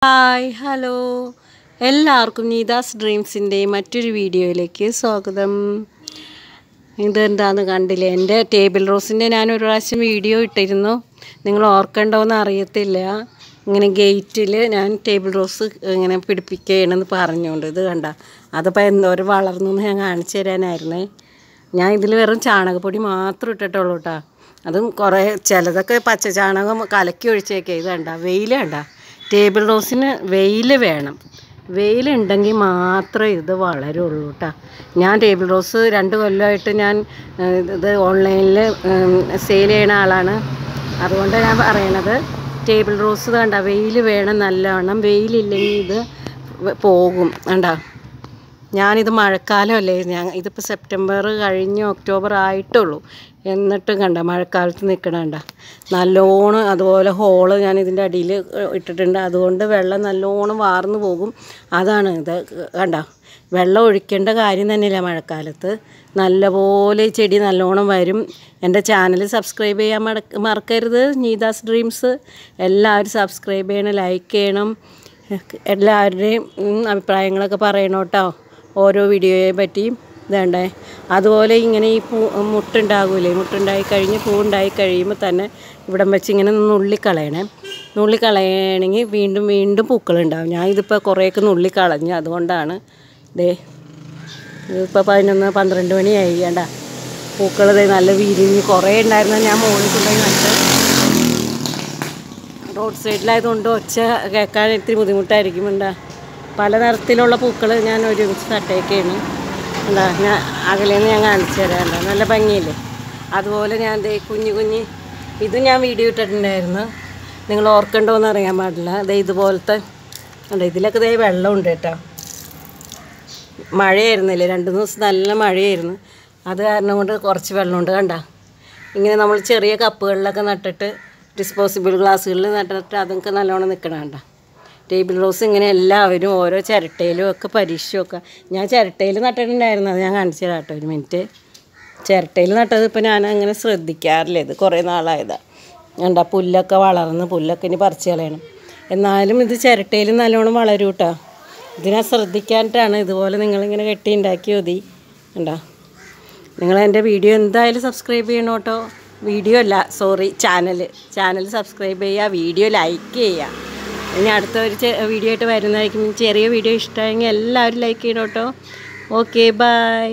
hi hello എല്ലാവർക്കും നീതാസ് ഡ്രീംസിൻ്റെ മറ്റൊരു വീഡിയോയിലേക്ക് സ്വാഗതം ഇതെന്താന്ന് കണ്ടില്ലേ എൻ്റെ ടേബിൾ റോസിൻ്റെ ഞാൻ ഒരു പ്രാവശ്യം വീഡിയോ ഇട്ടിരുന്നു നിങ്ങൾ ഓർക്കണ്ടോന്ന് അറിയത്തില്ല ഇങ്ങനെ ഗേറ്റിൽ ഞാൻ ടേബിൾ റോസ് ഇങ്ങനെ പിടിപ്പിക്കുകയാണെന്ന് പറഞ്ഞുകൊണ്ട് ഇത് കണ്ട അതിപ്പോൾ എന്തോരം വളർന്നു എന്ന് ഞാൻ കാണിച്ചു തരാനായിരുന്നേ ഞാൻ ഇതിൽ വെറും ചാണകപ്പൊടി മാത്രം ഇട്ടിട്ടുള്ളൂ കേട്ടോ അതും കുറേ ചിലതൊക്കെ പച്ച ചാണകം കലക്കി ഒഴിച്ചേക്കെ ഇത് കണ്ട വെയിൽ കണ്ട ടേബിൾ റോസിന് വെയിൽ വേണം വെയിലുണ്ടെങ്കിൽ മാത്രമേ ഇത് വളരുള്ളൂ കേട്ടോ ഞാൻ ടേബിൾ റോസ് രണ്ട് കൊല്ലമായിട്ട് ഞാൻ ഏഹ്, ഇത് ഓൺലൈനിൽ സെയിൽ ചെയ്യണ ആളാണ് അതുകൊണ്ട് ഞാൻ പറയണത് ടേബിൾ റോസ് കണ്ട വെയിൽ വേണം നല്ലവണ്ണം വെയിലില്ലെങ്കിൽ ഇത് വ- പോകും കണ്ടോ ഞാനിത് മഴക്കാലമല്ലേ ഞാൻ ഇതിപ്പോൾ സെപ്റ്റംബർ കഴിഞ്ഞ് ഒക്ടോബർ ആയിട്ടുള്ളൂ എന്നിട്ടും കണ്ട മഴക്കാലത്ത് നിൽക്കണണ്ട നല്ലോണം അതുപോലെ ഹോള് ഞാൻ ഇതിൻ്റെ അടിയിൽ ഇട്ടിട്ടുണ്ട് അതുകൊണ്ട് വെള്ളം നല്ലോണം വാർന്നു പോകും അതാണ് ഇത് കണ്ട വെള്ളം ഒഴിക്കേണ്ട കാര്യം തന്നെയില്ല മഴക്കാലത്ത് നല്ലപോലെ ഈ ചെടി നല്ലോണം വരും എൻ്റെ ചാനൽ സബ്സ്ക്രൈബ് ചെയ്യാൻ മട- മറക്കരുത് നീതാസ് ഡ്രീംസ് എല്ലാവരും സബ്സ്ക്രൈബ് ചെയ്യണം ലൈക്ക് ചെയ്യണം എല്ലാവരുടെയും ഉം, അഭിപ്രായങ്ങളൊക്കെ പറയണം കേട്ടോ ഓരോ വീഡിയോയെ പറ്റിയും ഇതേണ്ടേ അതുപോലെ ഇങ്ങനെ ഈ പൂ മുട്ടുണ്ടാകൂലേ മുട്ടുണ്ടായി കഴിഞ്ഞ് പൂവുണ്ടായി കഴിയുമ്പോൾ തന്നെ ഇവിടം വെച്ച് ഇങ്ങനെ നുള്ളിക്കളയണേ നുള്ളിക്കളയണമെങ്കിൽ വീണ്ടും വീണ്ടും പൂക്കളുണ്ടാവും ഞാൻ ഇതിപ്പോൾ കുറേയൊക്കെ നുള്ളിക്കളഞ്ഞു അതുകൊണ്ടാണ് ദേ ഇതിപ്പോൾ പതിനൊന്ന് പന്ത്രണ്ട് മണിയായി വേണ്ട പൂക്കൾ ദേ നല്ല വിരിഞ്ഞ് കുറേ ഉണ്ടായിരുന്ന ഞാൻ മുകളിൽ കൊണ്ടുപോയി നട്ട് റോഡ് സൈഡിലായതുകൊണ്ട് ഒച്ച കേൾക്കാൻ ഇത്തിരി ബുദ്ധിമുട്ടായിരിക്കും എന്താ പല നിറത്തിലുള്ള പൂക്കൾ ഞാൻ ഒരുമിച്ച് നട്ടേക്കാണ് എന്താ ഞാൻ അകലേന്ന് ഞാൻ കാണിച്ചു തരാം എന്താ നല്ല ഭംഗിയില്ലേ അതുപോലെ ഞാൻ ദേ കുഞ്ഞു കുഞ്ഞ് ഇത് ഞാൻ വീഡിയോ ഇട്ടിട്ടുണ്ടായിരുന്നു നിങ്ങൾ ഓർക്കണ്ടോന്ന് അറിയാൻ പാടില്ല ദേ ഇതുപോലത്തെ ഉണ്ട് ഇതിലൊക്കെ ദേ വെള്ളമുണ്ട് കേട്ടോ മഴയായിരുന്നില്ലേ രണ്ട് മൂന്ന് ദിവസം നല്ല മഴയായിരുന്നു അത് കാരണം കൊണ്ട് കുറച്ച് വെള്ളമുണ്ട് കണ്ട ഇങ്ങനെ നമ്മൾ ചെറിയ കപ്പുകളിലൊക്കെ നട്ടിട്ട് ഡിസ്പോസിബിൾ ഗ്ലാസ്സുകളിൽ നട്ടിട്ട് അതൊക്കെ നല്ലോണം നിൽക്കണം കണ്ട ടേബിൾ റോസ് ഇങ്ങനെ എല്ലാവരും ഓരോ ചിരട്ടയിലും ഒക്കെ പരീക്ഷയൊക്കെ ഞാൻ ചിരട്ടയിൽ നട്ടിട്ടുണ്ടായിരുന്നു അത് ഞാൻ കാണിച്ചു തരാം കേട്ടോ ഒരു മിനിറ്റ് ചിരട്ടയിൽ നട്ടത് ഇപ്പോൾ ഞാൻ അങ്ങനെ ശ്രദ്ധിക്കാറില്ല ഇത് കുറേ നാളായതാണ് കണ്ട പുല്ലൊക്കെ വളർന്ന് പുല്ലൊക്കെ ഇനി പറിച്ച് കളയണം എന്നാലും ഇത് ചിരട്ടയിൽ നല്ലോണം വളരും കേട്ടോ ഇതിനെ ശ്രദ്ധിക്കാനായിട്ടാണ് ഇതുപോലെ നിങ്ങളിങ്ങനെ കെട്ടി ഉണ്ടാക്കി മതി കണ്ടോ നിങ്ങൾ എൻ്റെ വീഡിയോ എന്തായാലും സബ്സ്ക്രൈബ് ചെയ്യണം കേട്ടോ വീഡിയോ അല്ല സോറി ചാനൽ ചാനൽ സബ്സ്ക്രൈബ് ചെയ്യുക വീഡിയോ ലൈക്ക് ചെയ്യുക ഇനി അടുത്ത ഒരു ചെ- വീഡിയോ ആയിട്ട് വരുന്നതായിരിക്കും ചെറിയ വീഡിയോ ഇഷ്ടമായെങ്കിൽ എല്ലാവരും ലൈക്ക് ചെയ്യണം കേട്ടോ ഓക്കെ ബൈ